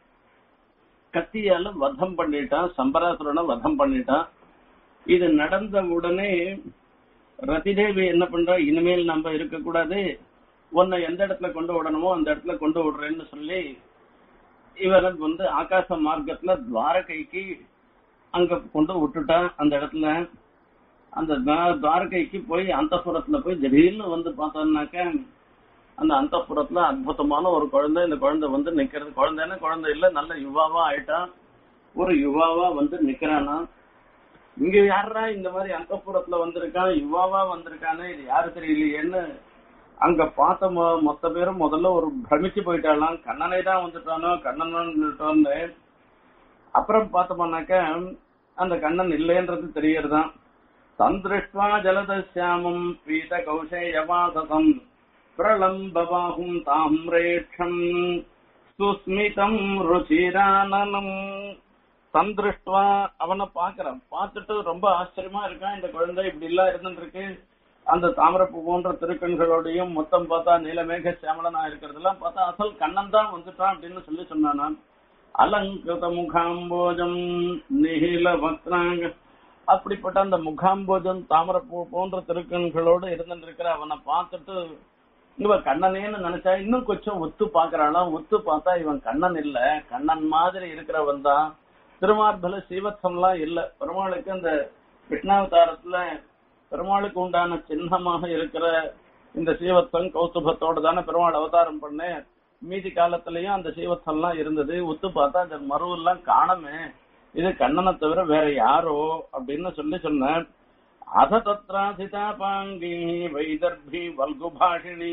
Speaker 2: கத்தியால வதம் பண்ணிட்டான் சம்பராசுரனை வதம் பண்ணிட்டான் இது நடந்த உடனே ரதிதேவி என்ன பண்றா இனிமேல் நம்ம இருக்கக்கூடாது உன்னை எந்த இடத்துல கொண்டு விடணுமோ அந்த இடத்துல கொண்டு விடுறேன்னு சொல்லி இவரை வந்து ஆகாச மார்க்கத்துல துவாரகைக்கு அங்க கொண்டு விட்டுட்டா அந்த இடத்துல அந்த துவா- துவாரகைக்கு போய் அந்தப்புறத்துல போய் திடீர்னு வந்து பார்த்தோம்னாக்க அந்த அந்தப்புறத்துல அற்புதமான ஒரு குழந்தை இந்த குழந்தை வந்து நிக்கிறது குழந்தைன்னா குழந்தை இல்ல நல்ல யுவாவா ஆயிட்டான் ஒரு யுவாவா வந்து நிக்கிறானா இங்க யாரா இந்த மாதிரி அந்தப்புறத்துல வந்திருக்கான் யுவாவா வந்திருக்கானே இது யாரு தெரியலையேன்னு அங்க பார்த்த மொ- மொத்த பேரும் முதல்ல ஒரு பிரமிச்சு போயிட்டாலாம் கண்ணனை தான் வந்துட்டானோ கண்ணன் வந்துட்டோன்னு அப்புறம் பார்த்தோம்னாக்க அந்த கண்ணன் இல்லைன்றது தெரியறதுதான் தந்திருஷ்வா ஜலதசியாமம் பீத கௌசேயவாசகம் பிரளம்பபாகும் தாம்ரேட்சம் சுஸ்மிதம் ருச்சிரானனம் தந்திருஷ்டுவா அவனை பாக்குறான் பார்த்துட்டு ரொம்ப ஆச்சரியமா இருக்கான் இந்த குழந்தை இப்படி எல்லாம் இருந்துருக்கு அந்த தாமரப்பூ போன்ற திருக்கண்களோடையும் மொத்தம் பார்த்தா நீலமேக சியாமலனா இருக்கிறதெல்லாம் பார்த்தா அசல் கண்ணன் தான் வந்துட்டான் அப்படின்னு சொல்லி சொன்னான் நான். அலங்கிருத முகாம்போஜம் நிகில வக்ராங்க அப்படிப்பட்ட அந்த முகாம்போஜம் தாமரப்பூ போன்ற திருக்கண்களோடு இருந்துருக்கிற அவனை பார்த்துட்டு இவன் கண்ணனேன்னு நினைச்சா இன்னும் கொஞ்சம் ஒத்து பாக்குறாளாம் ஒத்து பார்த்தா இவன் கண்ணன் இல்ல கண்ணன் மாதிரி இருக்கிறவன் தான் திருமார்பல சீவத்சம்லாம் இல்ல பெருமாளுக்கு அந்த கிருஷ்ணாவதாரத்துல பெருமாளுக்கு உண்டான சின்னமாக இருக்கிற இந்த சீவத்சம் கௌஸ்துபத்தோட தானே பெருமாள் அவதாரம் பண்ணு மீதி காலத்திலயும் அந்த சீவத்சம்லாம் இருந்தது ஒத்து பார்த்தா அந்த மருவெல்லாம் காணமே இது கண்ணனை தவிர வேற யாரோ அப்படின்னு சொல்லி சொன்னேன் அத தத்ராசிதா பாங்கி வைதர்பி வல்குபாஷினி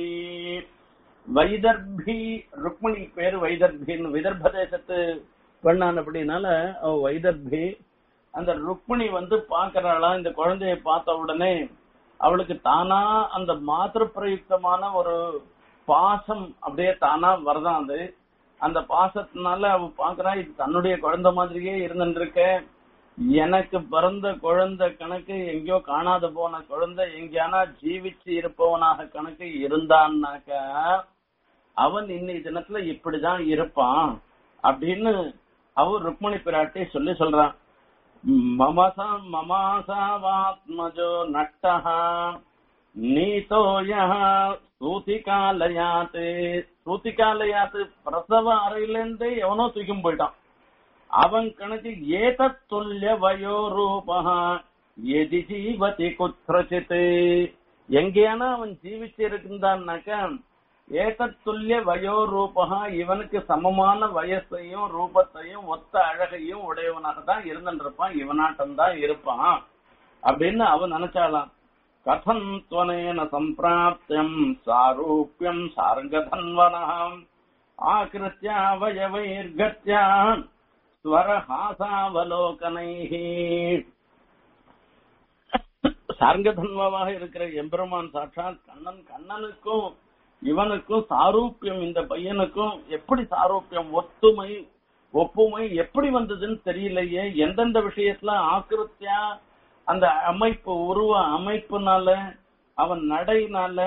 Speaker 2: வைதர்பி ருக்மிணி பேரு வைதர்பின்னு விதர்ப தேசத்து பெண்ணான் அப்படின்னால அவ வைதர்பி அந்த ருக்மிணி வந்து பாக்குறாளா இந்த குழந்தைய பார்த்த உடனே அவளுக்கு தானா அந்த மாத்திர பிரயுக்தமான ஒரு பாசம் அப்படியே தானா வரதான் அது அந்த பாசத்தினால அவ பாக்குறா இது தன்னுடைய குழந்தை மாதிரியே இருந்துருக்க எனக்கு பிறந்த குழந்தை கணக்கு எங்கேயோ காணாத போன குழந்தை எங்கேயானா ஜீவிச்சு இருப்பவனாக கணக்கு இருந்தான்னாக்க அவன் இன்னைக்கு தினத்துல இப்படிதான் இருப்பான் அப்படின்னு அவர் ருக்மணி பிராட்டி சொல்லி சொல்றான் மமசா மமாசாவாத்மஜோ நட்டஹா நீதோய சூத்திகாலயாத்து சூத்திகாலயாத்து பிரசவ அறையிலேருந்தே எவனோ தூக்கும் போயிட்டான் அவன் கணக்கு ஏதத் துல்லிய வயோ ரூபா எதி ஜீவதி குத்ரசித் எங்கேயானா அவன் ஜீவிச்சு இருந்தான்னாக்க ஏதத் துல்லிய வயோ ரூபா இவனுக்கு சமமான வயசையும் ரூபத்தையும் ஒத்த அழகையும் உடையவனாக தான் இருந்துருப்பான் இவனாட்டம் தான் இருப்பான் அப்படின்னு அவன் நினைச்சாலாம் கதம் துவனேன சம்பிராப்தியம் சாரூபியம் சார்கதன்வனாம் ஆகிருத்தியா வயவைர்கத்யா ஸ்வரஹாசாவலோகனைः சார்கதன்வாவாக இருக்கிற எம்பெருமான் சாட்சாத் கண்ணன் கண்ணனுக்கும் இவனுக்கும் சாரூப்பியம் இந்த பையனுக்கும் எப்படி சாரூப்பியம் ஒத்துமை ஒப்புமை எப்படி வந்ததுன்னு தெரியலையே எந்தெந்த விஷயத்துல ஆக்கிருத்தியா அந்த அமைப்பு உருவ அமைப்புனால அவன் நடைனால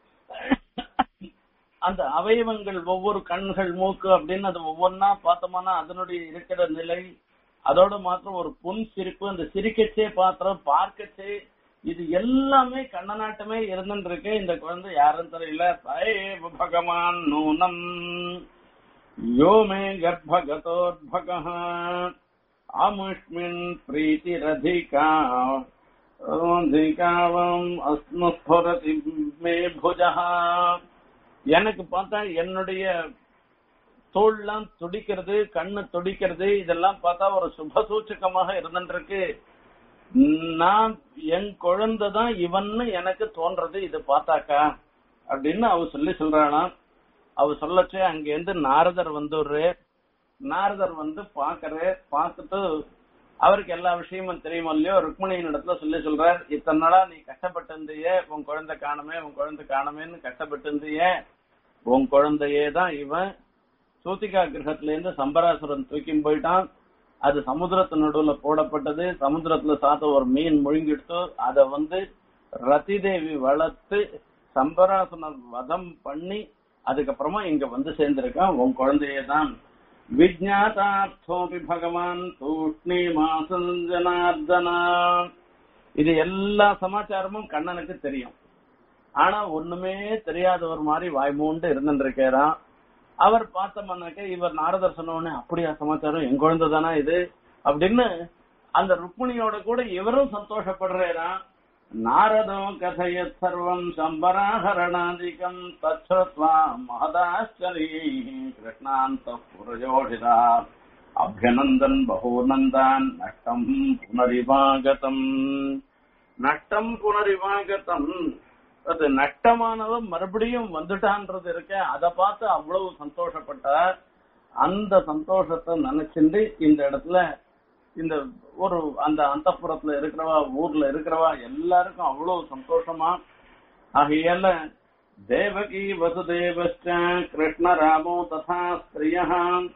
Speaker 2: அந்த அவயவங்கள் ஒவ்வொரு கண்கள் மூக்கு அப்படின்னு அது ஒவ்வொன்னா பார்த்தோம்னா அதனுடைய இருக்கிற நிலை அதோட மாத்திரம் ஒரு புன் சிரிப்பு அந்த சிரிக்கச்சே பாத்திரம் பார்க்கச்சே இது எல்லாமே கண்ணநாட்டமே இருந்துருக்கு இந்த குழந்தை யாரும் தெரியல சைவ பகவான் நூனம் யோ மே கர்ப்பகதோர்பகः அமுஷ்மின் பிரீத்திரதிகா அதிகாவம் அஸ்மஸ்புரதி மே புஜः எனக்கு பார்த்தா என்னுடைய தோல்லாம் துடிக்கிறது கண்ணு துடிக்கிறது இதெல்லாம் பார்த்தா ஒரு சுப சூச்சகமாக இருந்துருக்கு நான் என் குழந்தை தான் இவன்னு எனக்கு தோன்றது இது பார்த்தாக்கா அப்படின்னு அவ சொல்லி சொல்றாளாம் அவ சொல்லச்சே அங்கேருந்து நாரதர் வந்துடுறாரு நாரதர் வந்து பாக்குறாரு பார்த்துட்டு அவருக்கு எல்லா விஷயமும் தெரியுமோ இல்லையோ ருக்மணியின் இடத்துல சொல்லி சொல்றார் இத்தனை நாளா நீ கஷ்டப்பட்டு இருந்தியே உன் குழந்தை காணுமே உன் குழந்தை காணுமேன்னு கஷ்டப்பட்டு இருந்தியே உன் குழந்தையே தான் இவன் சூத்திகா கிரகத்துல இருந்து சம்பராசுரன் தூக்கி போயிட்டான் அது சமுத்திரத்து நடுவுல போடப்பட்டது சமுத்திரத்துல சாத்த ஒரு மீன் முழுங்கிடுத்து அத வந்து ரதி தேவி வளர்த்து சம்பராசுரன் வதம் பண்ணி அதுக்கப்புறமா இங்க வந்து சேர்ந்திருக்கான் உன் குழந்தையே தான் விஜாதார்த்தோபி பகவான் தூஷ்ணி மாசம் ஜனார்தனா இது எல்லா சமாச்சாரமும் கண்ணனுக்கு தெரியும் ஆனா ஒண்ணுமே தெரியாத ஒரு மாதிரி வாய்மூண்டு இருந்துட்டு இருக்கிறான் அவர் பார்த்தோம்னாக்க இவர் நாரதர் சொன்ன உடனே அப்படியா சமாச்சாரம் என் குழந்தை தானா இது அப்படின்னு அந்த ருக்மிணியோட கூட இவரும் சந்தோஷப்படுறாராம் நாரதோ கதையத் சர்வம் சம்பராஹரணாதிகம் தச்சுத்வா மகதாச்சரி கிருஷ்ணாந்த புரஜோஷிதா அபியநந்தன் பகூநந்தான் நஷ்டம் புனரிவாகதம் நஷ்டம் புனரிவாகதம் அது நட்டமானவன் மறுபடியும் வந்துட்டான்றது இருக்க அதை பார்த்து அவ்வளவு சந்தோஷப்பட்டார் அந்த சந்தோஷத்தை நினைச்சிட்டு இந்த இடத்துல இந்த ஒரு அந்த அந்தப்புறத்துல இருக்கிறவா ஊர்ல இருக்கிறவா எல்லாருக்கும் அவ்வளவு சந்தோஷமா ஆகையால தேவகி வசுதேவச்ச கிருஷ்ண ராமோ ததா ஸ்திரியா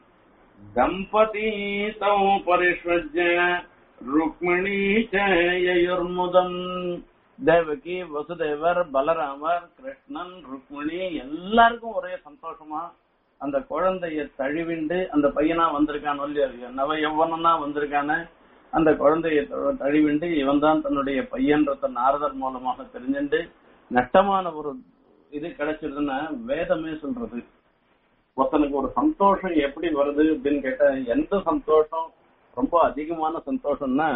Speaker 2: தம்பதி தௌ பரிஷ்வஜ்ய ருக்மிணி ஜெயுர்முதம் தேவகி வசுதேவர் பலராமர் கிருஷ்ணன் ருக்மிணி எல்லாருக்கும் ஒரே சந்தோஷமா அந்த குழந்தைய தழுவிண்டு அந்த பையனா வந்திருக்கான் இல்லையா நவ யௌவனனா வந்திருக்கான அந்த குழந்தைய தழுவிண்டு இவன் தான் தன்னுடைய பையன்றத நாரதர் மூலமாக தெரிஞ்சுண்டு நட்டமான ஒரு இது கிடைச்சிருதுன்னா வேதமே சொல்றது ஒருத்தனுக்கு ஒரு சந்தோஷம் எப்படி வருது அப்படின்னு கேட்டா எந்த சந்தோஷம் ரொம்ப அதிகமான சந்தோஷம்னா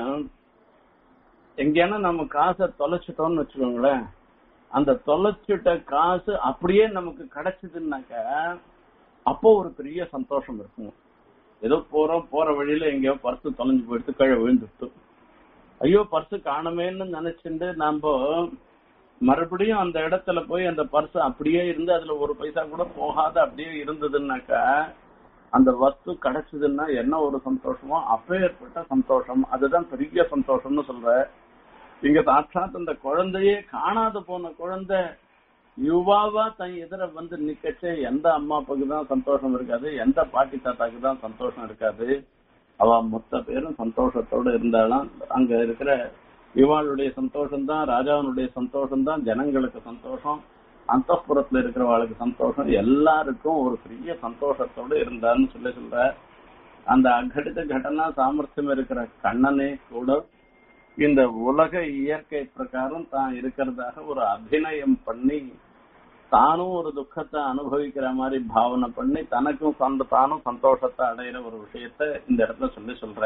Speaker 2: எங்கேனா நம்ம காசை தொலைச்சிட்டோம்னு வச்சுக்கோங்களேன் அந்த தொலைச்சிட்ட காசு அப்படியே நமக்கு கிடைச்சதுன்னாக்க அப்போ ஒரு பெரிய சந்தோஷம் இருக்கும் ஏதோ போறோம் போற வழியில எங்கேயோ பர்ஸ் தொலைஞ்சு போயிடுத்து கீழே விழுந்துட்டு ஐயோ பர்ஸ் காணுமேன்னு நினைச்சுட்டு நாம மறுபடியும் அந்த இடத்துல போய் அந்த பர்ஸ் அப்படியே இருந்து அதுல ஒரு பைசா கூட போகாத அப்படியே இருந்ததுன்னாக்கா அந்த வஸ்து கிடைச்சதுன்னா என்ன ஒரு சந்தோஷமோ அப்பேற்பட்ட சந்தோஷம் அதுதான் பெரிய சந்தோஷம்னு சொல்ற இங்க சாட்சாத் அந்த குழந்தையே காணாத போன குழந்தை யுவாவா தன் எதிர வந்து நிக்கச்சே எந்த அம்மா அப்பாக்கு தான் சந்தோஷம் இருக்காது எந்த பாட்டி தாத்தாக்கு தான் சந்தோஷம் இருக்காது அவ மொத்த பேரும் சந்தோஷத்தோட இருந்தாலும் அங்க இருக்கிற இவாளுடைய சந்தோஷம் தான் ராஜாவினுடைய சந்தோஷம் தான் ஜனங்களுக்கு சந்தோஷம் அந்தப்புறத்துல இருக்கிறவாளுக்கு சந்தோஷம் எல்லாருக்கும் ஒரு பெரிய சந்தோஷத்தோட இருந்தான்னு சொல்லி சொல்ற அந்த அகடித கடனா சாமர்த்தியம் இருக்கிற கண்ணனே கூட இந்த உலக இயற்கை பிரகாரம் தான் இருக்கிறதாக ஒரு அபிநயம் பண்ணி தானும் ஒரு துக்கத்தை அனுபவிக்கிற மாதிரி பாவனை பண்ணி தனக்கும் சொந்த தானும் சந்தோஷத்தை அடையிற ஒரு விஷயத்த இந்த இடத்துல சொல்லி சொல்ற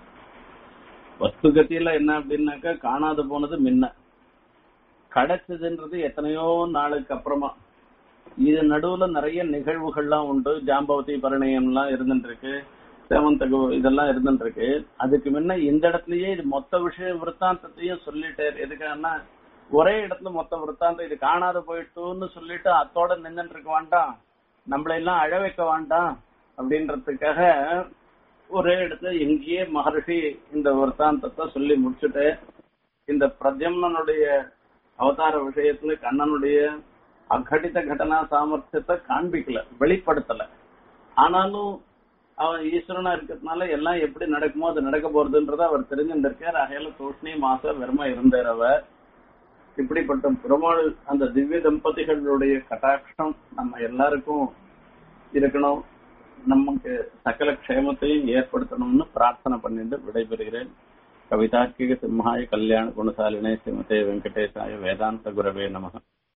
Speaker 2: வஸ்துகத்தியில என்ன அப்படின்னாக்கா காணாது போனது முன்ன கிடைச்சதுன்றது எத்தனையோ நாளுக்கு அப்புறமா இது நடுவுல நிறைய நிகழ்வுகள்லாம் உண்டு ஜாம்பவதி பரிணயம் எல்லாம் இருந்துட்டு இருக்கு சேவந்தகு இதெல்லாம் இருந்துட்டு இருக்கு அதுக்கு முன்ன இந்த இடத்துலயே இது மொத்த விஷய விற்த்தாந்தத்தையும் சொல்லிட்டாரு எதுக்கான்னா ஒரே இடத்துல மொத்த விற்த்தாந்தம் இது காணாத போயிட்டுன்னு சொல்லிட்டு அத்தோட நின்றுட்டு இருக்க வேண்டாம் நம்மள எல்லாம் அழ வைக்க வேண்டாம் அப்படின்றதுக்காக ஒரே இடத்துல எங்கேயே மகர்ஷி இந்த விற்த்தாந்தத்தை சொல்லி முடிச்சுட்டு இந்த பிரத்யம்னனுடைய அவதார விஷயத்துல கண்ணனுடைய அகடித கடனா சாமர்த்தியத்தை காண்பிக்கல வெளிப்படுத்தல ஆனாலும் அவன் ஈஸ்வரனா இருக்கிறதுனால எல்லாம் எப்படி நடக்குமோ அது நடக்க போறதுன்றத அவர் தெரிஞ்சிருக்கார் அகையில தூஷ்ணி மாச வெறுமை இருந்தார் அவர் இப்படிப்பட்ட பெருமாள் அந்த திவ்ய தம்பதிகளுடைய கட்டாட்சம் நம்ம எல்லாருக்கும் இருக்கணும் நமக்கு சகல க்ஷேமத்தையும் ஏற்படுத்தணும்னு பிரார்த்தனை பண்ணிட்டு விடைபெறுகிறேன் கவிதார்க்கிக சிம்ஹாய கல்யாண குணசாலினே ஸ்ரீமதே வெங்கடேசாய வேதாந்த குரவே நமக